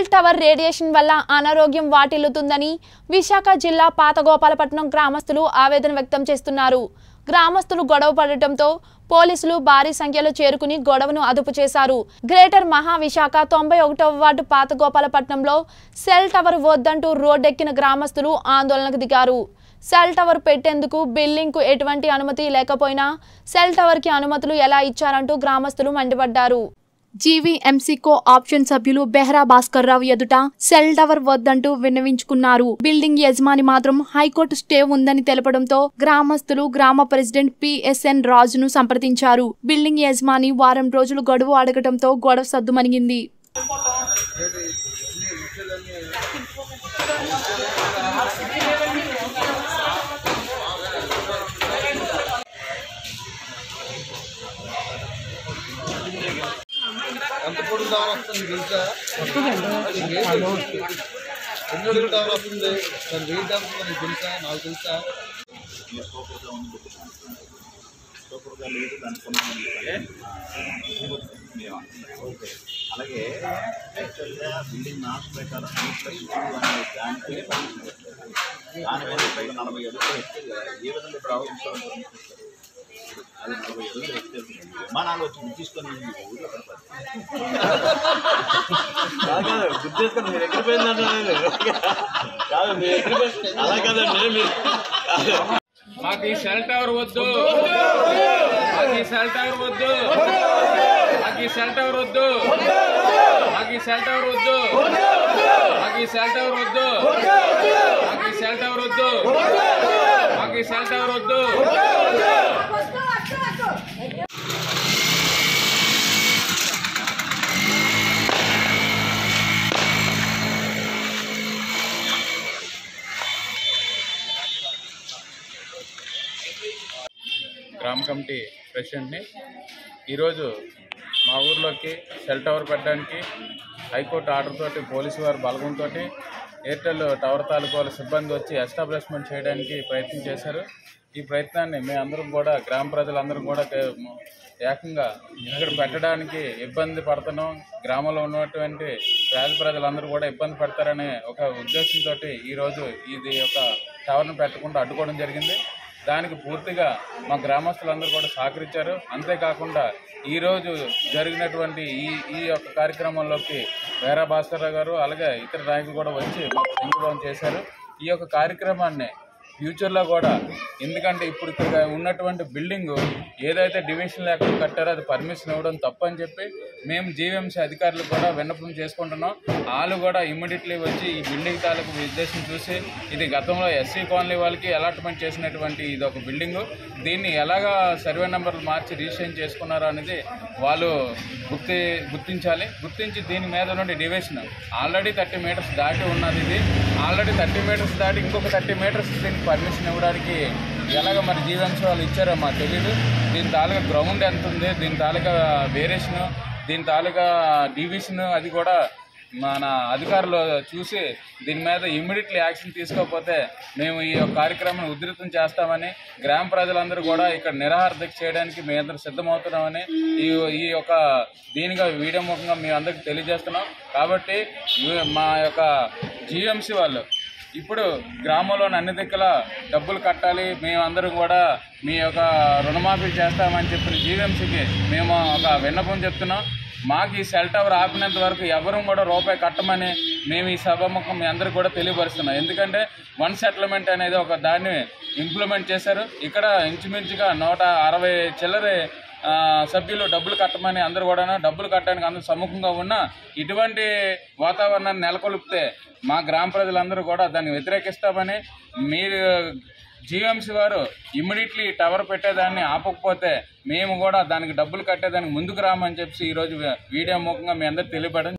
Cell tower radiation వల్ల అనారోగ్యం వాటిల్లుతుందని విశాఖ జిల్లా పాతగోపాలపట్నం గ్రామస్తులు ఆవేదన వ్యక్తం చేస్తున్నారు గ్రామస్తులు గొడవ పడటంతో పోలీసులు భారీ సంఖ్యలో చేరుకుని గొడవను అదుపు చేశారు గ్రేటర్ మహా విశాఖ తొంభై ఒకటవ వార్డు పాతగోపాలపట్నంలో సెల్ టవర్ వద్దంటూ రోడ్డెక్కిన గ్రామస్తులు ఆందోళనకు దిగారు సెల్ టవర్ పెట్టేందుకు బిల్డింగ్కు ఎటువంటి అనుమతి లేకపోయినా సెల్ టవర్కి అనుమతులు ఎలా ఇచ్చారంటూ గ్రామస్తులు మండిపడ్డారు జీవీఎంసీ కో ఆప్షన్ సభ్యులు బెహ్రా భాస్కర్ రావు ఎదుట సెల్ టవర్ వద్దంటూ విన్నవించుకున్నారు బిల్డింగ్ యజమాని మాత్రం హైకోర్టు స్టే ఉందని తెలపడంతో గ్రామస్తులు గ్రామ ప్రెసిడెంట్ పిఎస్ఎన్ రాజును సంప్రదించారు బిల్డింగ్ యజమాని వారం రోజులు గడువు అడగటంతో గొడవ సద్దుమణిగింది ఎంత పొడుగు టవర్ వస్తుంది తెలుసా అది వెయిట్ ఎన్ని అడుగుల టవర్ వస్తుంది దాని వెయిట్ ఎంత నీకు తెలుసా నాకు తెలుసా అలాగే యాక్చువల్గా బిల్డింగ్ నాట్ ప్రకారం టూ ప్లస్ టూ అనే దానికి పర్మిషన్ పెట్టారు. దాని మీద పైగా నలభై అడుగులు ఎత్తే ఏ విధంగా ఇప్పుడు ఆలోచించాలి అది నలభై అడుగులు ఎత్తే విమానాలు వచ్చి తీసుకొని ఊళ్ళో పడతారు కాదు కాదు గుర్తు చేసుకొని మీరు ఎగిరిపోయిందంటే కాదు మీరు ఎగిరిపోయి అలా కదండి మీరు మాకు ఈ సెల్ టవర్ వద్దు మాకు ఈ సెల్ టవర్ వద్దు మాకు ఈ సెల్ టవర్ వద్దు మాకు ఈ సెల్ టవర్ వద్దు మాకు ఈ సెల్ టవర్ వద్దు మాకు ఈ సెల్ టవర్ వద్దు మాకు ఈ సెల్ టవర్ వద్దు గ్రామ కమిటీ ప్రెసిడెంట్ని ఈరోజు మా ఊర్లోకి సెల్ టవర్ పెట్టడానికి హైకోర్టు ఆర్డర్ తోటి పోలీసు వారి బలగంతో ఎయిర్టెల్ టవర్ తాలూకు వాళ్ళ సిబ్బంది వచ్చి ఎస్టాబ్లిష్మెంట్ చేయడానికి ప్రయత్నం చేశారు ఈ ప్రయత్నాన్ని మేమందరం కూడా గ్రామ ప్రజలందరం కూడా తే- ఏకంగా ఇక్కడ పెట్టడానికి ఇబ్బంది పడుతున్నాం గ్రామంలో ఉన్నటువంటి పేద ప్రజలందరూ కూడా ఇబ్బంది పడతారనే ఒక ఉద్దేశంతో ఈరోజు ఇది ఒక టవర్ను పెట్టకుండా అడ్డుకోవడం జరిగింది దానికి పూర్తిగా మా గ్రామస్తులందరూ కూడా సహకరించారు అంతేకాకుండా ఈరోజు జరిగినటువంటి ఈ ఈ యొక్క కార్యక్రమంలోకి వేరా భాస్కర్రావు గారు అలాగే ఇతర నాయకులు కూడా వచ్చి మాకు సంఘీభావం చేశారు ఈ యొక్క కార్యక్రమాన్ని ఫ్యూచర్లో కూడా ఎందుకంటే ఇప్పుడు ఇక్కడ ఉన్నటువంటి బిల్డింగ్ ఏదైతే డివిజన్ లేకుండా కట్టారో అది పర్మిషన్ ఇవ్వడం తప్పు అని చెప్పి మేము జీవీఎంసీ అధికారులు కూడా విన్నపం చేసుకుంటున్నాం వాళ్ళు కూడా ఇమ్మీడియట్లీ వచ్చి ఈ బిల్డింగ్ తాలూకు ఉద్దేశం చూసి ఇది గతంలో ఎస్సీ కాలనీ వాళ్ళకి అలాట్మెంట్ చేసినటువంటి ఇది ఒక బిల్డింగ్ దీన్ని ఎలాగా సర్వే నెంబర్లు మార్చి రిజిస్ట్రేషన్ చేసుకున్నారో అనేది వాళ్ళు గుర్తి గుర్తించాలి గుర్తించి దీని మీద నుండి డివిజన్ ఆల్రెడీ థర్టీ మీటర్స్ దాటి ఉన్నది ఇది ఆల్రెడీ థర్టీ మీటర్స్ దాటి ఇంకొక థర్టీ మీటర్స్ దీనికి పర్మిషన్ ఇవ్వడానికి ఎలాగ మరి జీవన్స్ వాళ్ళు ఇచ్చారో మాకు తెలియదు దీని తాలూకా గ్రౌండ్ ఎంత ఉంది దీని తాలూకా వేరియేషన్ దీని తాలూకా డివిజన్ అది కూడా మన అధికారులు చూసి దీని మీద ఇమ్మీడియట్లీ యాక్షన్ తీసుకోకపోతే మేము ఈ యొక్క కార్యక్రమాన్ని ఉధృతం చేస్తామని గ్రామ ప్రజలందరూ కూడా ఇక్కడ నిరాహార దీక్ష చేయడానికి మేమందరం సిద్ధమవుతున్నామని ఈ ఈ యొక్క దీనిగా వీడియో ముఖంగా మేము అందరికి తెలియజేస్తున్నాం కాబట్టి ఈ- మా యొక్క జిఎంసి వాళ్ళు ఇప్పుడు గ్రామంలోని అన్ని దిక్కుల డబ్బులు కట్టాలి మేమందరం కూడా మీ యొక్క రుణమాఫీ చేస్తామని చెప్పిన జీవీఎంసీకి మేము ఒక విన్నపం చెప్తున్నాం మాకు ఈ సెల్ టవర్ ఆపినంత వరకు ఎవరు కూడా రూపాయి కట్టమని మేము ఈ సభాముఖం మీ అందరికి కూడా తెలియపరుస్తున్నాం ఎందుకంటే వన్ సెటిల్మెంట్ అనేది ఒక దాన్ని ఇంప్లిమెంట్ చేశారు ఇక్కడ ఇంచుమించుగా నూట అరవై చిల్లరే ఆ, సభ్యులు డబ్బులు కట్టమని అందరూ కూడా డబ్బులు కట్టడానికి అందరూ సముఖంగా ఉన్న ఇటువంటి వాతావరణాన్ని నెలకొల్పితే మా గ్రామ ప్రజలందరూ కూడా దాన్ని వ్యతిరేకిస్తామని మీరు జీఎంసీ వారు ఇమ్మీడియట్లీ టవర్ పెట్టేదాన్ని ఆపకపోతే మేము కూడా దానికి డబ్బులు కట్టేదానికి ముందుకు రామని చెప్పి ఈరోజు వీడియో ముఖంగా మీ అందరికి తెలియపడడం